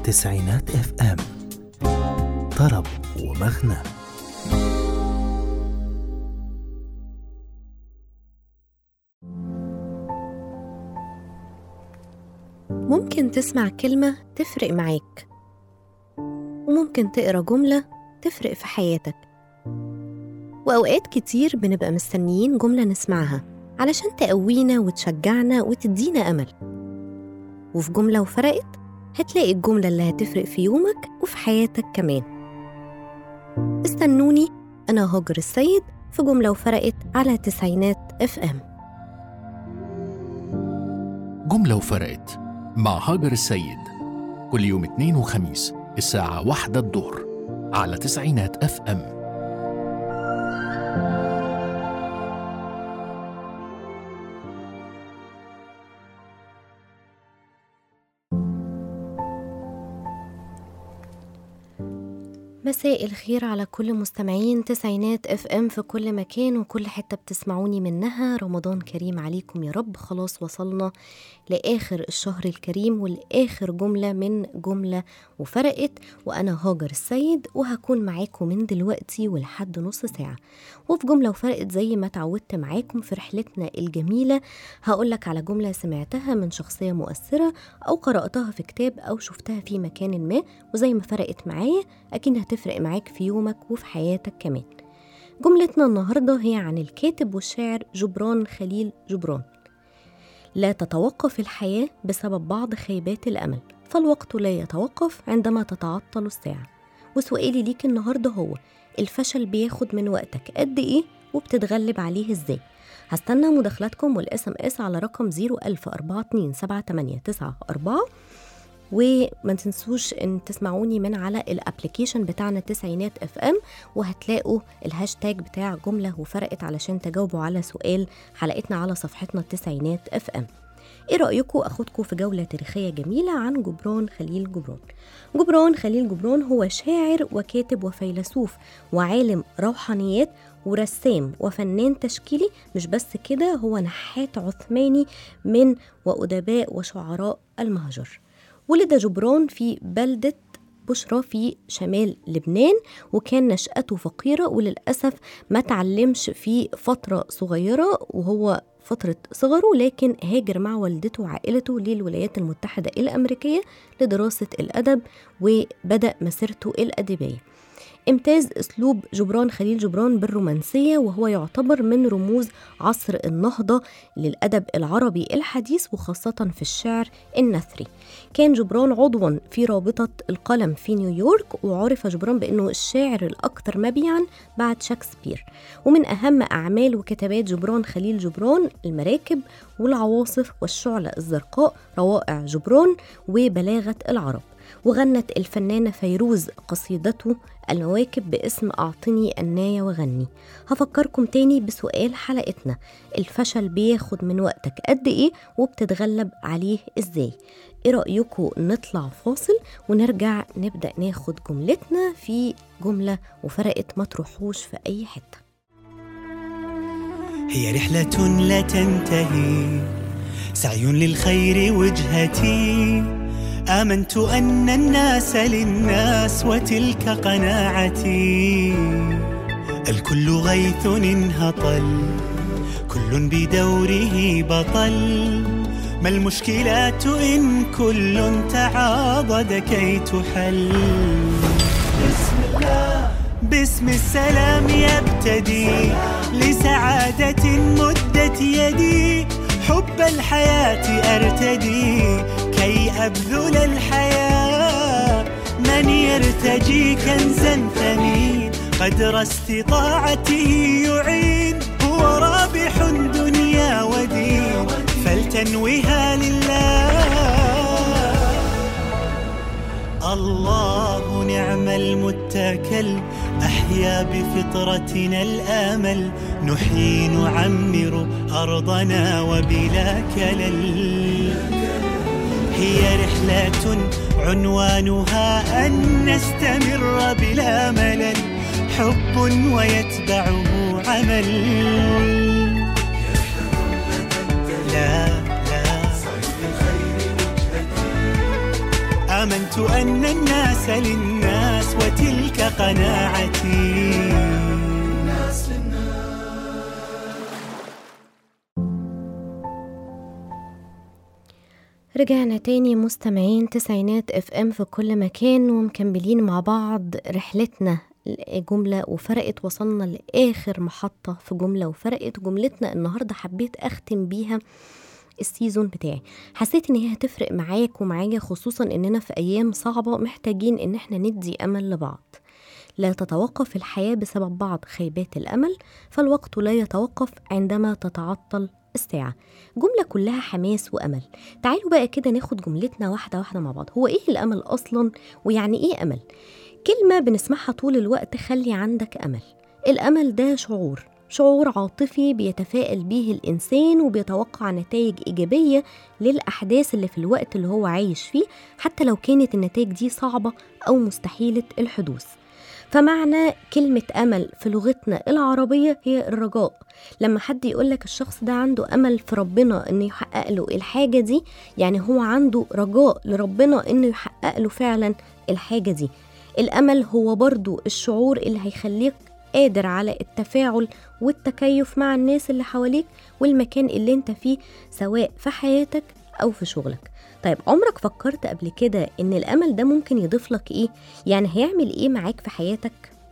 تسعينات اف ام طرب ومغنى ممكن تسمع كلمة تفرق معاك وممكن تقرا جملة تفرق في حياتك وأوقات كتير بنبقى مستنيين جملة نسمعها علشان تقوينا وتشجعنا وتدينا أمل وفي جملة وفرقت هتلاقي الجملة اللي هتفرق في يومك وفي حياتك كمان استنوني أنا هاجر السيد في جملة وفرقت على تسعينات اف ام جملة وفرقت مع هاجر السيد كل يوم اثنين وخميس الساعة واحدة الظهر على تسعينات اف ام مساء الخير على كل مستمعين تسعينات اف ام في كل مكان وكل حتة بتسمعوني منها رمضان كريم عليكم يا رب خلاص وصلنا لآخر الشهر الكريم والآخر جملة من جملة وفرقت وأنا هاجر السيد وهكون معاكم من دلوقتي ولحد نص ساعة وفي جملة وفرقت زي ما اتعودت معاكم في رحلتنا الجميلة هقولك على جملة سمعتها من شخصية مؤثرة أو قرأتها في كتاب أو شفتها في مكان ما وزي ما فرقت معايا أكيد هتفرق معاك في يومك وفي حياتك كمان جملتنا النهاردة هي عن الكاتب والشاعر جبران خليل جبران لا تتوقف الحياة بسبب بعض خيبات الأمل فالوقت لا يتوقف عندما تتعطل الساعة وسؤالي ليك النهاردة هو الفشل بياخد من وقتك قد إيه وبتتغلب عليه إزاي هستنى مداخلاتكم والاس ام اس على رقم 010427894 وما تنسوش ان تسمعوني من على الابلكيشن بتاعنا تسعينات اف ام وهتلاقوا الهاشتاج بتاع جمله وفرقت علشان تجاوبوا على سؤال حلقتنا على صفحتنا التسعينات اف ام ايه رايكم اخدكم في جوله تاريخيه جميله عن جبران خليل جبران جبران خليل جبران هو شاعر وكاتب وفيلسوف وعالم روحانيات ورسام وفنان تشكيلي مش بس كده هو نحات عثماني من وأدباء وشعراء المهجر ولد جبران في بلدة بشرى في شمال لبنان وكان نشأته فقيرة وللأسف ما تعلمش في فترة صغيرة وهو فترة صغره لكن هاجر مع والدته وعائلته للولايات المتحدة الأمريكية لدراسة الأدب وبدأ مسيرته الأدبية امتاز اسلوب جبران خليل جبران بالرومانسيه وهو يعتبر من رموز عصر النهضه للادب العربي الحديث وخاصه في الشعر النثري. كان جبران عضوا في رابطه القلم في نيويورك وعرف جبران بانه الشاعر الاكثر مبيعا بعد شكسبير. ومن اهم اعمال وكتابات جبران خليل جبران المراكب والعواصف والشعله الزرقاء روائع جبران وبلاغه العرب. وغنت الفنانة فيروز قصيدته المواكب باسم أعطني الناية وغني هفكركم تاني بسؤال حلقتنا الفشل بياخد من وقتك قد إيه وبتتغلب عليه إزاي إيه رأيكم نطلع فاصل ونرجع نبدأ ناخد جملتنا في جملة وفرقت ما تروحوش في أي حتة هي رحلة لا تنتهي سعي للخير وجهتي آمنت أن الناس للناس وتلك قناعتي الكل غيث انهطل كل بدوره بطل ما المشكلات إن كل تعاضد كي تحل بسم الله باسم السلام يبتدي لسعادة مدت يدي حب الحياة أرتدي كي أبذل الحياة من يرتجي كنزا ثمين قدر استطاعته يعين هو رابح دنيا ودين فلتنوها لله الله نعم المتكل أحيا بفطرتنا الآمل نحيي نعمر أرضنا وبلا كلل هي رحلة عنوانها أن نستمر بلا ملل حب ويتبعه عمل لا لا آمنت أن الناس للناس وتلك قناعتي رجعنا تاني مستمعين تسعينات اف ام في كل مكان ومكملين مع بعض رحلتنا جملة وفرقت وصلنا لآخر محطة في جملة وفرقت جملتنا النهاردة حبيت أختم بيها السيزون بتاعي حسيت ان هي هتفرق معاك ومعايا خصوصا اننا في ايام صعبة محتاجين ان احنا ندي امل لبعض لا تتوقف الحياة بسبب بعض خيبات الامل فالوقت لا يتوقف عندما تتعطل الساعة جملة كلها حماس وأمل تعالوا بقى كده ناخد جملتنا واحدة واحدة مع بعض هو إيه الأمل أصلا ويعني إيه أمل كلمة بنسمعها طول الوقت خلي عندك أمل الأمل ده شعور شعور عاطفي بيتفائل بيه الإنسان وبيتوقع نتائج إيجابية للأحداث اللي في الوقت اللي هو عايش فيه حتى لو كانت النتائج دي صعبة أو مستحيلة الحدوث فمعنى كلمة أمل في لغتنا العربية هي الرجاء لما حد يقولك الشخص ده عنده أمل في ربنا إنه يحقق له الحاجة دي يعني هو عنده رجاء لربنا إنه يحقق له فعلا الحاجة دي الأمل هو برضو الشعور اللي هيخليك قادر على التفاعل والتكيف مع الناس اللي حواليك والمكان اللي انت فيه سواء في حياتك أو في شغلك طيب عمرك فكرت قبل كده ان الامل ده ممكن يضيف لك ايه يعني هيعمل ايه معاك في حياتك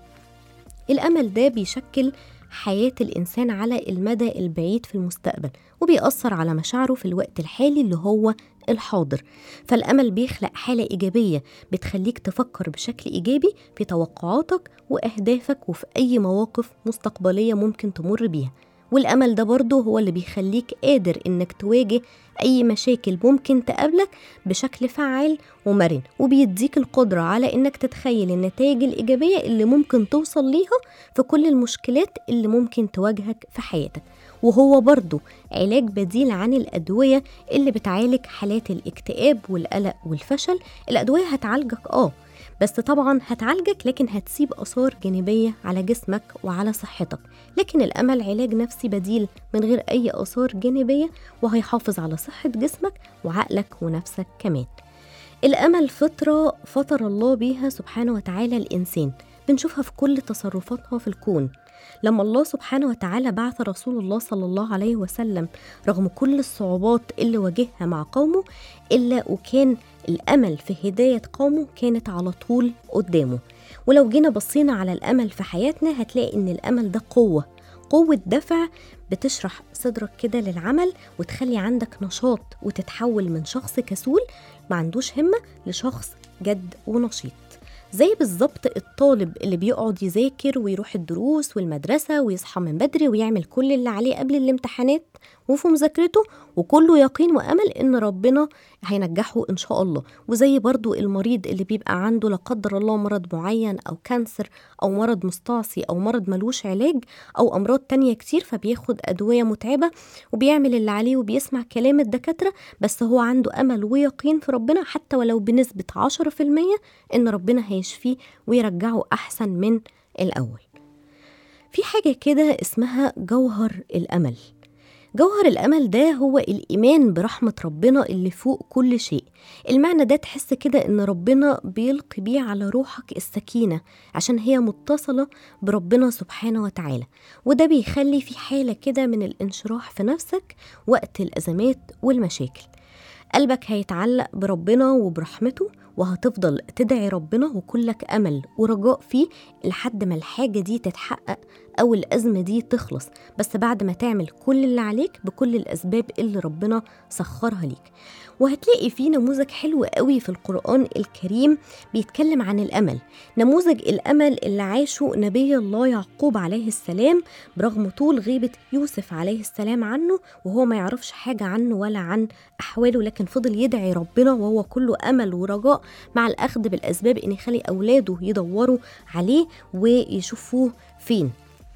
الامل ده بيشكل حياة الإنسان على المدى البعيد في المستقبل وبيأثر على مشاعره في الوقت الحالي اللي هو الحاضر فالأمل بيخلق حالة إيجابية بتخليك تفكر بشكل إيجابي في توقعاتك وأهدافك وفي أي مواقف مستقبلية ممكن تمر بيها والأمل ده برضه هو اللي بيخليك قادر إنك تواجه أي مشاكل ممكن تقابلك بشكل فعال ومرن وبيديك القدرة على إنك تتخيل النتائج الإيجابية اللي ممكن توصل ليها في كل المشكلات اللي ممكن تواجهك في حياتك وهو برضه علاج بديل عن الأدوية اللي بتعالج حالات الاكتئاب والقلق والفشل الأدوية هتعالجك آه بس طبعا هتعالجك لكن هتسيب آثار جانبية على جسمك وعلى صحتك لكن الأمل علاج نفسي بديل من غير أي آثار جانبية وهيحافظ على صحة جسمك وعقلك ونفسك كمان الأمل فطرة فطر الله بيها سبحانه وتعالى الإنسان بنشوفها في كل تصرفاتها في الكون لما الله سبحانه وتعالى بعث رسول الله صلى الله عليه وسلم رغم كل الصعوبات اللي واجهها مع قومه إلا وكان الأمل في هداية قومه كانت على طول قدامه ولو جينا بصينا على الأمل في حياتنا هتلاقي إن الأمل ده قوة قوة دفع بتشرح صدرك كده للعمل وتخلي عندك نشاط وتتحول من شخص كسول ما عندوش همة لشخص جد ونشيط زي بالظبط الطالب اللي بيقعد يذاكر ويروح الدروس والمدرسة ويصحى من بدري ويعمل كل اللي عليه قبل الامتحانات وفي مذاكرته وكله يقين وأمل إن ربنا هينجحه إن شاء الله وزي برضو المريض اللي بيبقى عنده لا قدر الله مرض معين أو كانسر أو مرض مستعصي أو مرض ملوش علاج أو أمراض تانية كتير فبياخد أدوية متعبة وبيعمل اللي عليه وبيسمع كلام الدكاترة بس هو عنده أمل ويقين في ربنا حتى ولو بنسبة 10% إن ربنا هيشفيه ويرجعه أحسن من الأول في حاجة كده اسمها جوهر الأمل جوهر الأمل ده هو الإيمان برحمة ربنا اللي فوق كل شيء المعنى ده تحس كده إن ربنا بيلقي بيه على روحك السكينة عشان هي متصلة بربنا سبحانه وتعالى وده بيخلي في حالة كده من الانشراح في نفسك وقت الأزمات والمشاكل قلبك هيتعلق بربنا وبرحمته وهتفضل تدعي ربنا وكلك أمل ورجاء فيه لحد ما الحاجة دي تتحقق أو الأزمة دي تخلص بس بعد ما تعمل كل اللي عليك بكل الأسباب اللي ربنا سخرها ليك وهتلاقي فيه نموذج حلو قوي في القرآن الكريم بيتكلم عن الأمل نموذج الأمل اللي عاشه نبي الله يعقوب عليه السلام برغم طول غيبة يوسف عليه السلام عنه وهو ما يعرفش حاجة عنه ولا عن أحواله لكن فضل يدعي ربنا وهو كله أمل ورجاء مع الأخذ بالأسباب إن يخلي أولاده يدوروا عليه ويشوفوه فين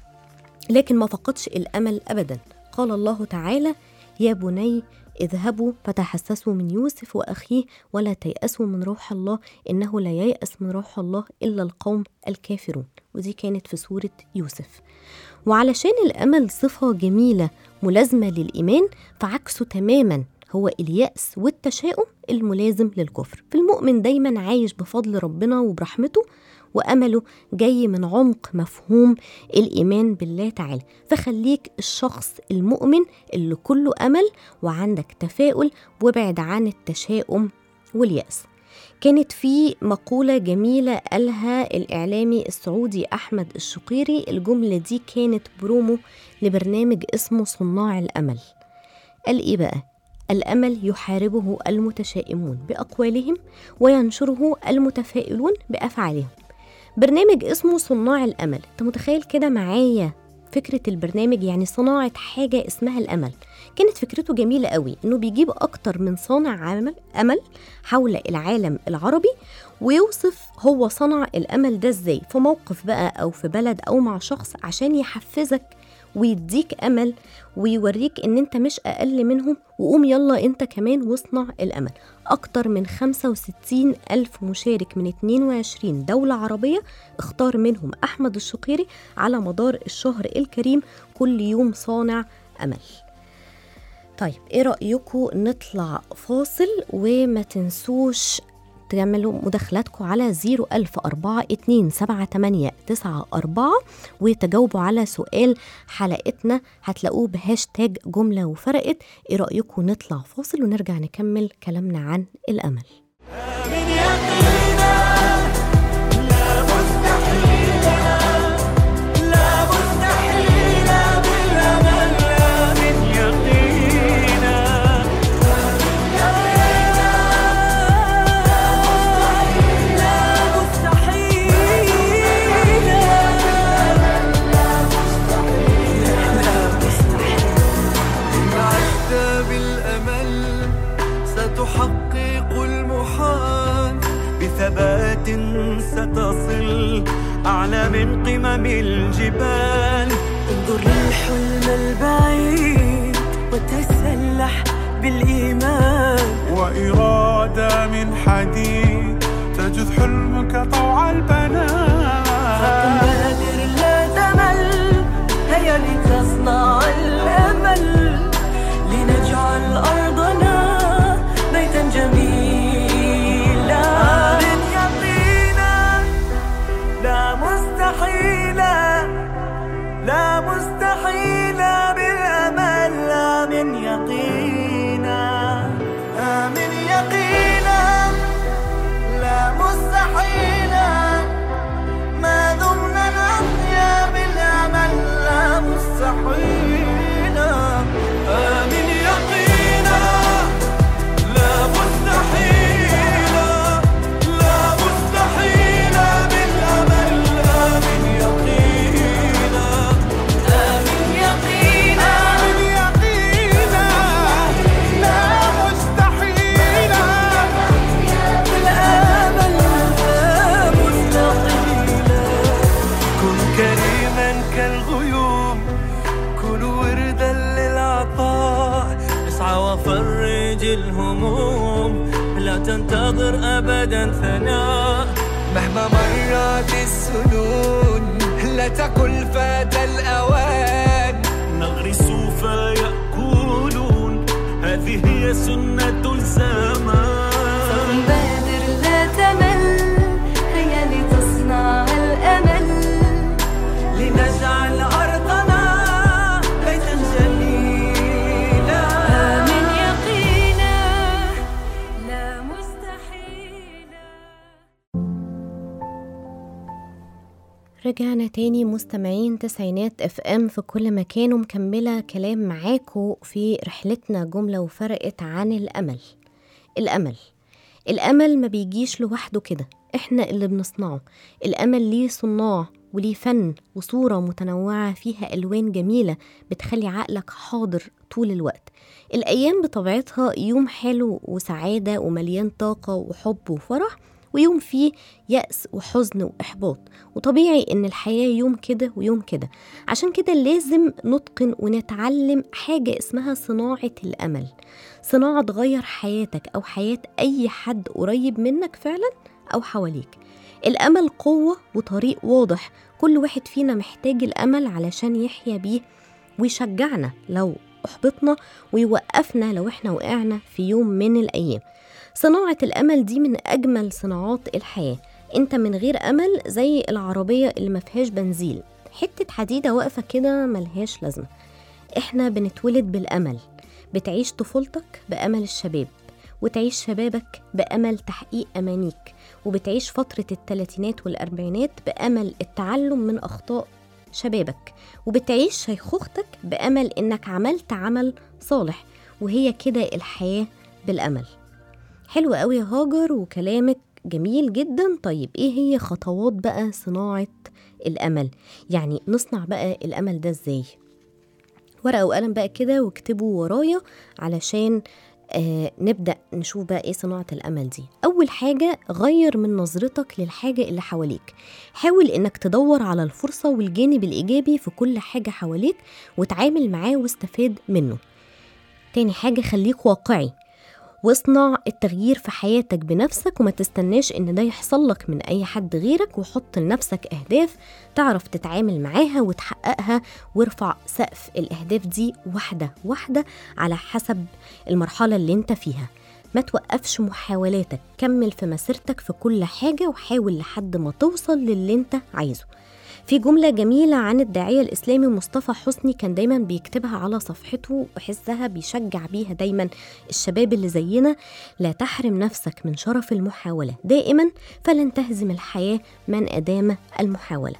لكن ما فقدش الأمل أبدا قال الله تعالى يا بني اذهبوا فتحسسوا من يوسف وأخيه ولا تيأسوا من روح الله إنه لا ييأس من روح الله إلا القوم الكافرون ودي كانت في سورة يوسف وعلشان الأمل صفة جميلة ملازمة للإيمان فعكسه تماما هو اليأس والتشاؤم الملازم للكفر فالمؤمن دايما عايش بفضل ربنا وبرحمته وأمله جاي من عمق مفهوم الإيمان بالله تعالى فخليك الشخص المؤمن اللي كله أمل وعندك تفاؤل وابعد عن التشاؤم واليأس كانت في مقولة جميلة قالها الإعلامي السعودي أحمد الشقيري الجملة دي كانت برومو لبرنامج اسمه صناع الأمل قال إيه بقى؟ الأمل يحاربه المتشائمون بأقوالهم وينشره المتفائلون بأفعالهم برنامج اسمه صناع الأمل أنت متخيل كده معايا فكرة البرنامج يعني صناعة حاجة اسمها الأمل كانت فكرته جميلة قوي إنه بيجيب أكتر من صانع عمل أمل حول العالم العربي ويوصف هو صنع الأمل ده إزاي في موقف بقى أو في بلد أو مع شخص عشان يحفزك ويديك أمل ويوريك إن أنت مش أقل منهم وقوم يلا أنت كمان واصنع الأمل أكتر من 65 ألف مشارك من 22 دولة عربية اختار منهم أحمد الشقيري على مدار الشهر الكريم كل يوم صانع أمل طيب ايه رأيكم نطلع فاصل وما تنسوش تعملوا مداخلاتكم على 010427894 وتجاوبوا على سؤال حلقتنا هتلاقوه بهاشتاج جملة وفرقت ايه رأيكم نطلع فاصل ونرجع نكمل كلامنا عن الأمل من يقينا لا مستحيل لا مستحيل بالأمل لا من يقينا لا مستحيل عشت بالأمل ستحقق المحال بثبات ستصل أعلى من قمم الجبال انظر للحلم البعيد وتسلح بالإيمان وإرادة من حديد تجذ حلمك طوع البنات بادر لا تمل هيا لتصنع الأمل لنجعل أرضنا بيتا جميلا من يقينا لا مستحيلا لا مستحيلا بالأمل لا من يقينا لا من يقينا لا مستحيلا ما دمنا نحيا بالأمل لا مستحيلا آمن يقينا لا مستحيلا لا مستحيلا بالأمل آمن يقينا آمن يقينا آمن يقينا لا مستحيلا بالأمل لا مستحيلا كن كريما كالغيوم كن وردا للعطاء اسعى وفرج الهموم لا تنتظر ابدا ثناء مهما مرت السنون لا تقل فات الأوان نغرس فيأكلون هذه هي سنة الزمان بادر لا تمل هيا لتصنع الأمل لنجعل أرضنا بيتا جميلا من يقينا لا مستحيلا رجعنا تاني مستمعين تسعينات اف ام في كل مكان ومكملة كلام معاكو في رحلتنا جملة وفرقت عن الأمل الأمل الأمل ما بيجيش لوحده كده احنا اللي بنصنعه الأمل ليه صناع وليه فن وصورة متنوعة فيها ألوان جميلة بتخلي عقلك حاضر طول الوقت الأيام بطبيعتها يوم حلو وسعادة ومليان طاقة وحب وفرح ويوم فيه يأس وحزن وإحباط وطبيعي إن الحياة يوم كده ويوم كده عشان كده لازم نتقن ونتعلم حاجة اسمها صناعة الأمل صناعة تغير حياتك أو حياة أي حد قريب منك فعلا أو حواليك الأمل قوة وطريق واضح كل واحد فينا محتاج الأمل علشان يحيا بيه ويشجعنا لو أحبطنا ويوقفنا لو إحنا وقعنا في يوم من الأيام صناعة الأمل دي من أجمل صناعات الحياة أنت من غير أمل زي العربية اللي ما فيهاش بنزين حتة حديدة واقفة كده ملهاش لازمة إحنا بنتولد بالأمل بتعيش طفولتك بأمل الشباب وتعيش شبابك بأمل تحقيق أمانيك وبتعيش فترة الثلاثينات والأربعينات بأمل التعلم من أخطاء شبابك وبتعيش شيخوختك بأمل إنك عملت عمل صالح وهي كده الحياة بالأمل حلو قوي يا هاجر وكلامك جميل جدا طيب ايه هي خطوات بقى صناعة الأمل يعني نصنع بقى الأمل ده ازاي ورقة وقلم بقى كده واكتبوا ورايا علشان آه نبدأ نشوف بقى ايه صناعة الأمل دي أول حاجة غير من نظرتك للحاجة اللي حواليك حاول إنك تدور على الفرصة والجانب الإيجابي في كل حاجة حواليك وتعامل معاه واستفاد منه تاني حاجة خليك واقعي واصنع التغيير في حياتك بنفسك وما تستناش ان ده يحصل لك من اي حد غيرك وحط لنفسك اهداف تعرف تتعامل معاها وتحققها وارفع سقف الاهداف دي واحده واحده على حسب المرحله اللي انت فيها ما توقفش محاولاتك كمل في مسيرتك في كل حاجه وحاول لحد ما توصل للي انت عايزه في جملة جميلة عن الداعية الإسلامي مصطفى حسني كان دايما بيكتبها على صفحته وحسها بيشجع بيها دايما الشباب اللي زينا لا تحرم نفسك من شرف المحاولة دائما فلن تهزم الحياة من أدام المحاولة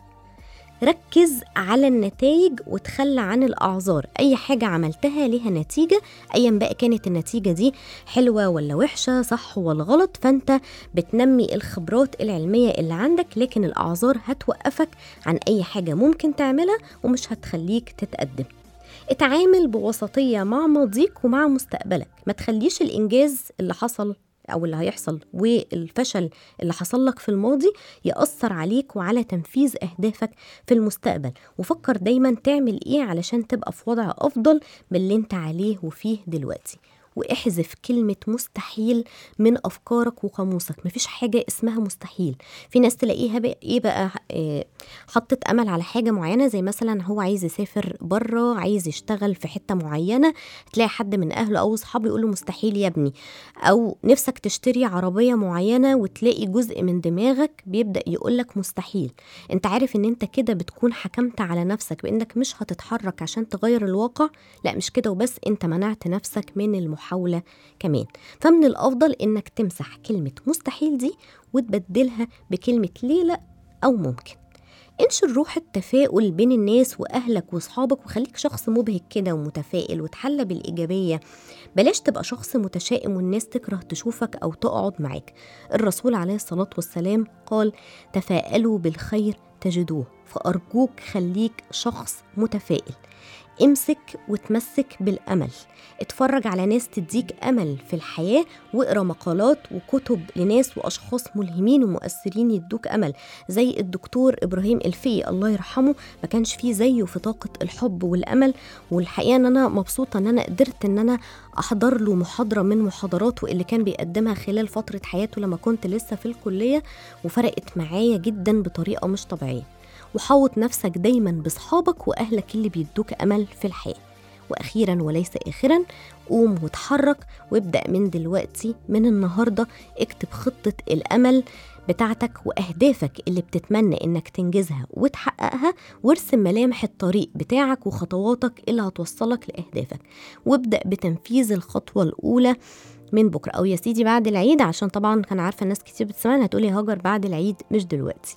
ركز على النتائج وتخلى عن الأعذار أي حاجة عملتها لها نتيجة أيا بقى كانت النتيجة دي حلوة ولا وحشة صح ولا غلط فأنت بتنمي الخبرات العلمية اللي عندك لكن الأعذار هتوقفك عن أي حاجة ممكن تعملها ومش هتخليك تتقدم اتعامل بوسطية مع ماضيك ومع مستقبلك ما تخليش الإنجاز اللي حصل أو اللي هيحصل والفشل اللي حصل لك في الماضي يأثر عليك وعلى تنفيذ أهدافك في المستقبل وفكر دايما تعمل إيه علشان تبقى في وضع أفضل من اللي أنت عليه وفيه دلوقتي واحذف كلمة مستحيل من أفكارك وقاموسك مفيش حاجة اسمها مستحيل في ناس تلاقيها بقى إيه بقى إيه حطت أمل على حاجة معينة زي مثلا هو عايز يسافر بره عايز يشتغل في حتة معينة تلاقي حد من أهله أو أصحابه يقول له مستحيل يا ابني أو نفسك تشتري عربية معينة وتلاقي جزء من دماغك بيبدأ يقولك مستحيل انت عارف ان انت كده بتكون حكمت على نفسك بانك مش هتتحرك عشان تغير الواقع لا مش كده وبس انت منعت نفسك من المحاولة كمان فمن الافضل انك تمسح كلمة مستحيل دي وتبدلها بكلمة ليه لا او ممكن انشر روح التفاؤل بين الناس واهلك واصحابك وخليك شخص مبهج كده ومتفائل وتحلى بالايجابيه بلاش تبقى شخص متشائم والناس تكره تشوفك او تقعد معاك الرسول عليه الصلاه والسلام قال تفاءلوا بالخير تجدوه فارجوك خليك شخص متفائل امسك وتمسك بالامل اتفرج على ناس تديك امل في الحياه واقرا مقالات وكتب لناس واشخاص ملهمين ومؤثرين يدوك امل زي الدكتور ابراهيم الفي الله يرحمه ما كانش فيه زيه في طاقه الحب والامل والحقيقه ان انا مبسوطه ان انا قدرت ان انا احضر له محاضره من محاضراته اللي كان بيقدمها خلال فتره حياته لما كنت لسه في الكليه وفرقت معايا جدا بطريقه مش طبيعيه وحوط نفسك دايما بصحابك واهلك اللي بيدوك امل في الحياه واخيرا وليس اخرا قوم واتحرك وابدا من دلوقتي من النهارده اكتب خطه الامل بتاعتك واهدافك اللي بتتمنى انك تنجزها وتحققها وارسم ملامح الطريق بتاعك وخطواتك اللي هتوصلك لاهدافك وابدا بتنفيذ الخطوه الاولى من بكره او يا سيدي بعد العيد عشان طبعا كان عارفه ناس كتير بتسمعني هتقولي هاجر بعد العيد مش دلوقتي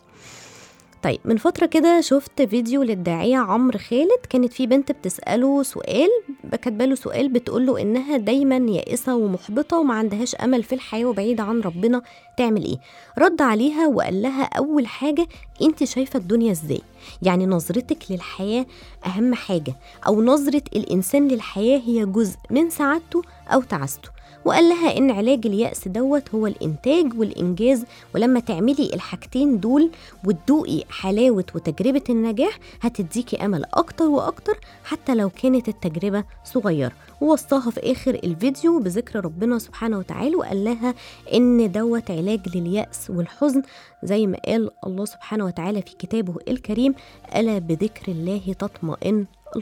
طيب من فترة كده شفت فيديو للداعية عمرو خالد كانت في بنت بتسأله سؤال كاتباله سؤال بتقوله إنها دايما يائسة ومحبطة وما عندهاش أمل في الحياة وبعيدة عن ربنا تعمل إيه رد عليها وقال لها أول حاجة أنت شايفة الدنيا إزاي يعني نظرتك للحياة أهم حاجة أو نظرة الإنسان للحياة هي جزء من سعادته أو تعاسته وقال لها ان علاج اليأس دوت هو الانتاج والانجاز ولما تعملي الحاجتين دول وتدوقي حلاوة وتجربة النجاح هتديكي امل اكتر واكتر حتى لو كانت التجربة صغيرة ووصاها في اخر الفيديو بذكر ربنا سبحانه وتعالى وقال لها ان دوت علاج لليأس والحزن زي ما قال الله سبحانه وتعالى في كتابه الكريم الا بذكر الله تطمئن القلوب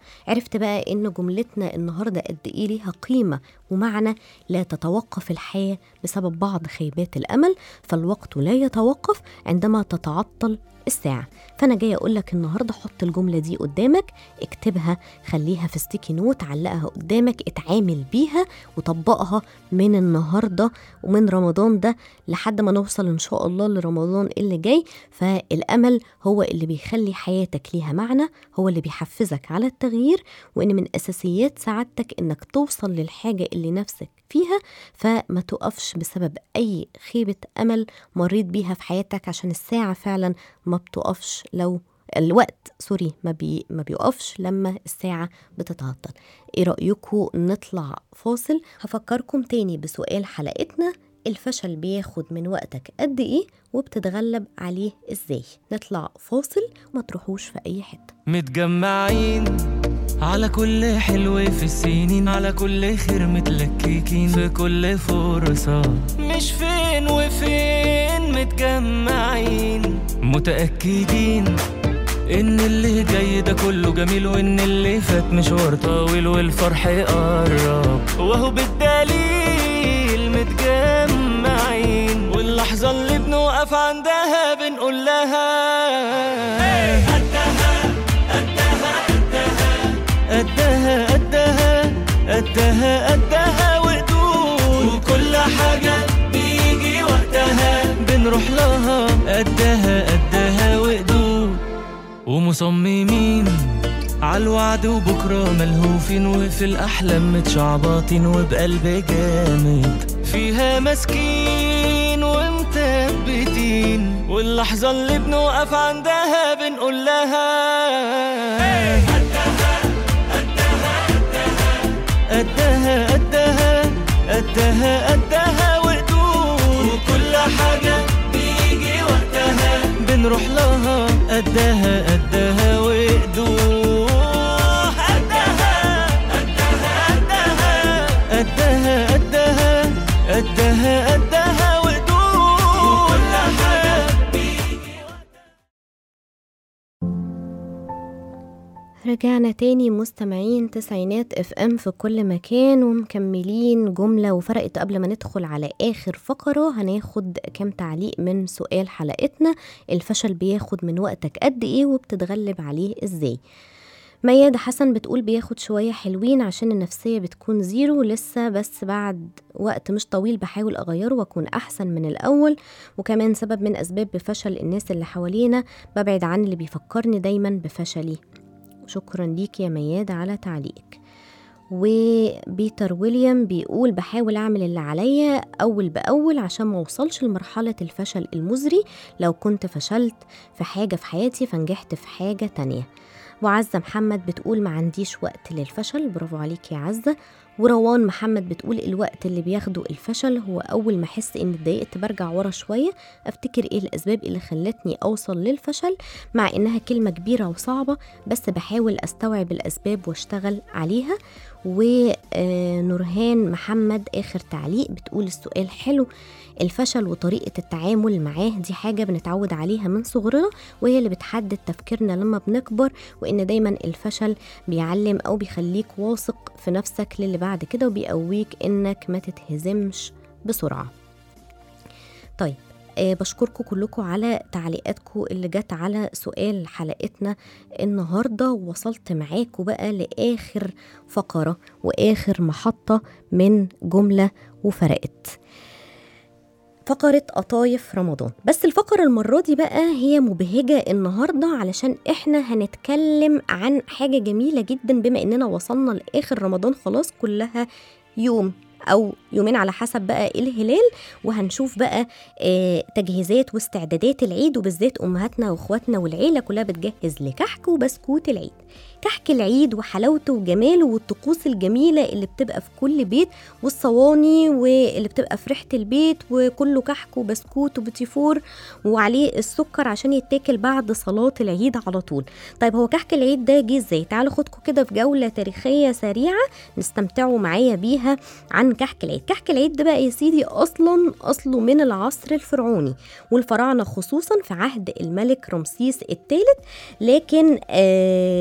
عرفت بقى ان جملتنا النهارده قد ايه ليها قيمه ومعنى لا تتوقف الحياه بسبب بعض خيبات الامل فالوقت لا يتوقف عندما تتعطل الساعة فأنا جاية أقول لك النهاردة حط الجملة دي قدامك اكتبها خليها في ستيكي نوت علقها قدامك اتعامل بيها وطبقها من النهاردة ومن رمضان ده لحد ما نوصل إن شاء الله لرمضان اللي جاي فالأمل هو اللي بيخلي حياتك ليها معنى هو اللي بيحفزك على التغيير وإن من أساسيات سعادتك إنك توصل للحاجة اللي نفسك فيها فما تقفش بسبب أي خيبة أمل مريت بيها في حياتك عشان الساعة فعلا ما بتقفش لو الوقت سوري ما, بي ما بيقفش لما الساعة بتتعطل ايه رأيكم نطلع فاصل هفكركم تاني بسؤال حلقتنا الفشل بياخد من وقتك قد ايه وبتتغلب عليه ازاي نطلع فاصل ما تروحوش في اي حتة متجمعين على كل حلو في السنين على كل خير متلككين في كل فرصة مش فين وفين متجمعين متأكدين إن اللي جاي ده كله جميل وإن اللي فات مشوار طويل والفرح قرب وهو بالدليل متجمعين واللحظة اللي بنوقف عندها بنقول لها قدها قدها قدها قدها وقدود وكل حاجة بيجي وقتها بنروح لها قدها قدها وقدود ومصممين عالوعد وبكرة ملهوفين وفي الأحلام متشعبطين وبقلب جامد فيها ماسكين ومثبتين واللحظة اللي بنوقف عندها بنقول لها قدها قدها قدها قدها وقدود وكل حاجة بيجي وقتها بنروح لها قدها قدها وقدود قدها قدها قدها قدها قدها قدها قدها وقدود وكل حاجة رجعنا تاني مستمعين تسعينات اف ام في كل مكان ومكملين جملة وفرقت قبل ما ندخل على آخر فقرة هناخد كام تعليق من سؤال حلقتنا الفشل بياخد من وقتك قد ايه وبتتغلب عليه ازاي ميادة حسن بتقول بياخد شوية حلوين عشان النفسية بتكون زيرو لسه بس بعد وقت مش طويل بحاول أغيره وأكون أحسن من الأول وكمان سبب من أسباب بفشل الناس اللي حوالينا ببعد عن اللي بيفكرني دايما بفشلي شكرا ليك يا ميادة على تعليقك وبيتر ويليام بيقول بحاول أعمل اللي عليا أول بأول عشان ما وصلش لمرحلة الفشل المزري لو كنت فشلت في حاجة في حياتي فنجحت في حاجة تانية وعزة محمد بتقول ما عنديش وقت للفشل برافو عليك يا عزة وروان محمد بتقول الوقت اللي بياخده الفشل هو أول ما أحس إني اتضايقت برجع ورا شوية أفتكر إيه الأسباب اللي خلتني أوصل للفشل مع إنها كلمة كبيرة وصعبة بس بحاول أستوعب الأسباب وأشتغل عليها ونورهان محمد آخر تعليق بتقول السؤال حلو الفشل وطريقة التعامل معاه دي حاجة بنتعود عليها من صغرنا وهي اللي بتحدد تفكيرنا لما بنكبر وإن دايما الفشل بيعلم أو بيخليك واثق في نفسك للي بعد كده وبيقويك إنك ما تتهزمش بسرعة طيب آه بشكركم كلكم على تعليقاتكم اللي جت على سؤال حلقتنا النهارده ووصلت معاكم بقى لاخر فقره واخر محطه من جمله وفرقت فقرة قطايف رمضان بس الفقرة المرة دي بقى هي مبهجة النهاردة علشان احنا هنتكلم عن حاجة جميلة جدا بما اننا وصلنا لآخر رمضان خلاص كلها يوم او يومين على حسب بقى الهلال وهنشوف بقى آه تجهيزات واستعدادات العيد وبالذات امهاتنا واخواتنا والعيله كلها بتجهز لكحك وبسكوت العيد كحك العيد وحلاوته وجماله والطقوس الجميله اللي بتبقى في كل بيت والصواني واللي بتبقى في ريحه البيت وكله كحك وبسكوت وبتيفور وعليه السكر عشان يتاكل بعد صلاه العيد على طول طيب هو كحك العيد ده جه ازاي تعالوا خدكم كده في جوله تاريخيه سريعه نستمتعوا معايا بيها عن كحك العيد كحك العيد ده بقى يا سيدي اصلا اصله من العصر الفرعوني والفراعنه خصوصا في عهد الملك رمسيس الثالث لكن آه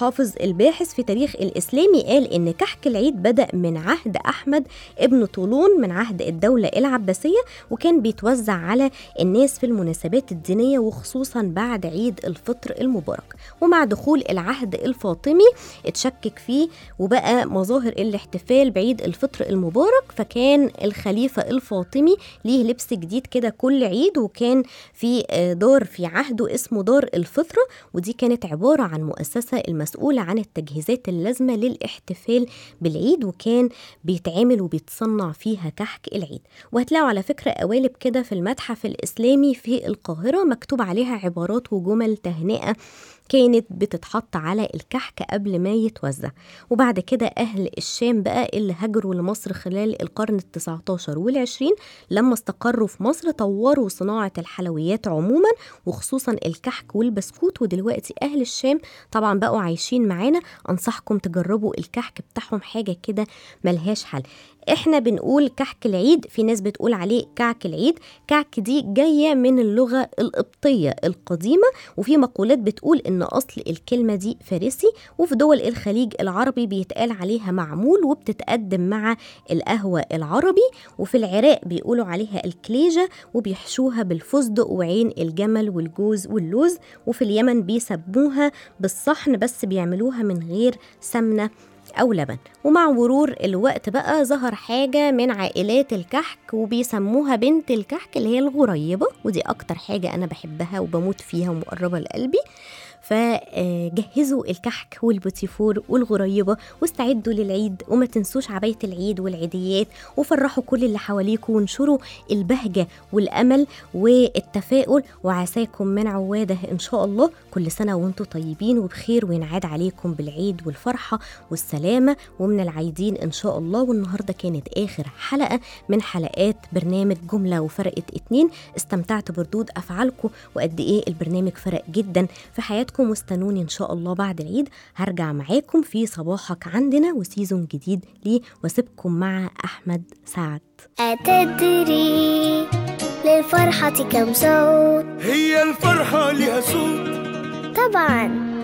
الحافظ الباحث في تاريخ الإسلامي قال إن كحك العيد بدأ من عهد أحمد ابن طولون من عهد الدولة العباسية وكان بيتوزع على الناس في المناسبات الدينية وخصوصا بعد عيد الفطر المبارك ومع دخول العهد الفاطمي اتشكك فيه وبقى مظاهر الاحتفال بعيد الفطر المبارك فكان الخليفة الفاطمي ليه لبس جديد كده كل عيد وكان في آه، دار في عهده اسمه دار الفطرة ودي كانت عبارة عن مؤسسة المسؤولة عن التجهيزات اللازمة للاحتفال بالعيد وكان بيتعمل وبيتصنع فيها كحك العيد وهتلاقوا على فكرة قوالب كده في المتحف الإسلامي في القاهرة مكتوب عليها عبارات وجمل تهنئة كانت بتتحط على الكحك قبل ما يتوزع وبعد كده أهل الشام بقى اللي هاجروا لمصر خلال القرن التسعة عشر والعشرين لما استقروا في مصر طوروا صناعة الحلويات عموما وخصوصا الكحك والبسكوت ودلوقتي أهل الشام طبعا بقوا عايشين معانا أنصحكم تجربوا الكحك بتاعهم حاجة كده ملهاش حل احنا بنقول كحك العيد في ناس بتقول عليه كعك العيد كعك دي جاية من اللغة القبطية القديمة وفي مقولات بتقول ان اصل الكلمة دي فارسي وفي دول الخليج العربي بيتقال عليها معمول وبتتقدم مع القهوة العربي وفي العراق بيقولوا عليها الكليجة وبيحشوها بالفستق وعين الجمل والجوز واللوز وفي اليمن بيسموها بالصحن بس بيعملوها من غير سمنة أو لبن ومع مرور الوقت بقى ظهر حاجة من عائلات الكحك وبيسموها بنت الكحك اللي هي الغريبة ودي أكتر حاجة أنا بحبها وبموت فيها ومقربة لقلبي فجهزوا الكحك والبوتيفور والغريبة واستعدوا للعيد وما تنسوش عباية العيد والعيديات وفرحوا كل اللي حواليكم وانشروا البهجة والأمل والتفاؤل وعساكم من عوادة إن شاء الله كل سنة وانتم طيبين وبخير وينعاد عليكم بالعيد والفرحة والسلامة ومن العايدين إن شاء الله والنهاردة كانت آخر حلقة من حلقات برنامج جملة وفرقت اتنين استمتعت بردود أفعالكم وقد إيه البرنامج فرق جدا في حياتكم واستنوني إن شاء الله بعد العيد هرجع معاكم في صباحك عندنا وسيزون جديد ليه واسيبكم مع أحمد سعد أتدري للفرحة كم صوت هي الفرحة لها صوت طبعا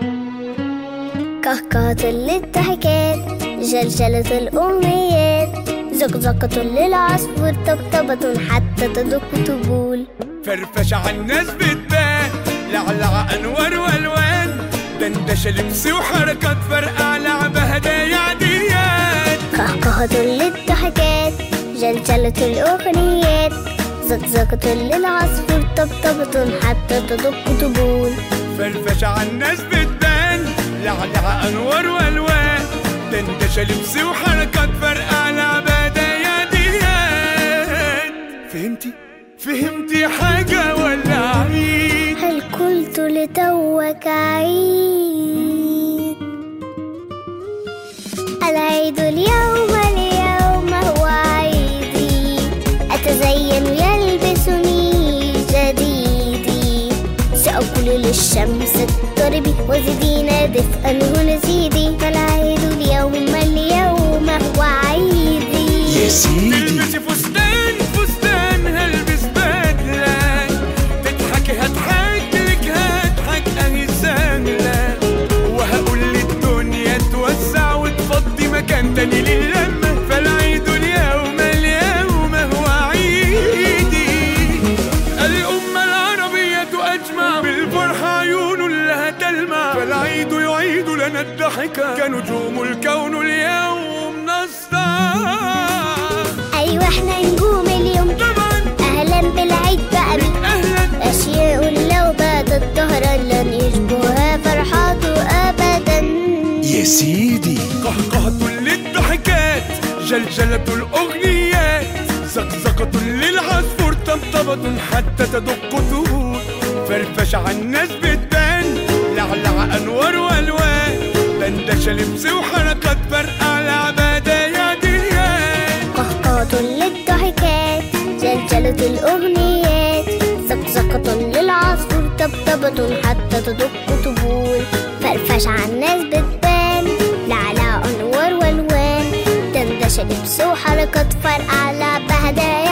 كهكهة للضحكات جلجلة الأمنيات زقزقة للعصفور طبطبة حتى تدق طبول فرفشة عالناس بتبان لعلع أنوار وألوان دندشة لبس وحركات فرقع لعبة هدايا عاديات كهكهة للضحكات جلجلة الأغنيات زقزقة للعصفور طبطبة حتى تدق طبول فرفشة عالناس بتبان لعلع أنوار وألوان دندشة لبس وحركات فرقع لعبة هدايا عاديات فهمتي؟ فهمتي حاجة ولا عيد؟ هل قلت لتوك عيد العيد اليوم اليوم هو عيدي أتزين يلبسني جديدي سأقول للشمس اضطربي وزدينا دفئا هنا زيدي فالعيد اليوم اليوم هو عيدي يا سيدي تلبسي فستان فستان هلبس بدلة تضحكي هضحك لك هضحك اهي سهلة وهقول للدنيا توسع وتفضي مكان تاني للمة فالعيد اليوم اليوم هو عيدي الأمة العربية أجمع بالفرحة عيون لها تلمع فالعيد يعيد لنا الضحكة كنجوم الكون اليوم نسطع أيوة احنا نجوم اليوم طبعا أهلا بالعيد بقى بك أهلا أشياء لو باتت ظهرا لن يشبهها فرحاته أبدا يا سيدي قهقهة للضحكات جلجلة الأغنيات زقزقة للعصفور طبطبة حتى تدق طهور فرفشة عالناس بتبان لعلع أنوار وألوان دندشة لبس وحركات فرقع لعبة يا ديان قهقهة للضحكات جلجلة الأغنيات زقزقة للعصفور طبطبة حتى تدق طبول فرفش عالناس بتبان لعلى أنوار والوان دندشة لبس وحركات فرقع لعبة هدايا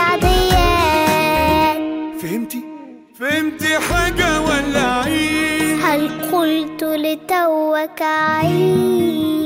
عاديات فهمتي؟ فهمتي حاجة ولا عيد؟ هل قلت لتوك عيد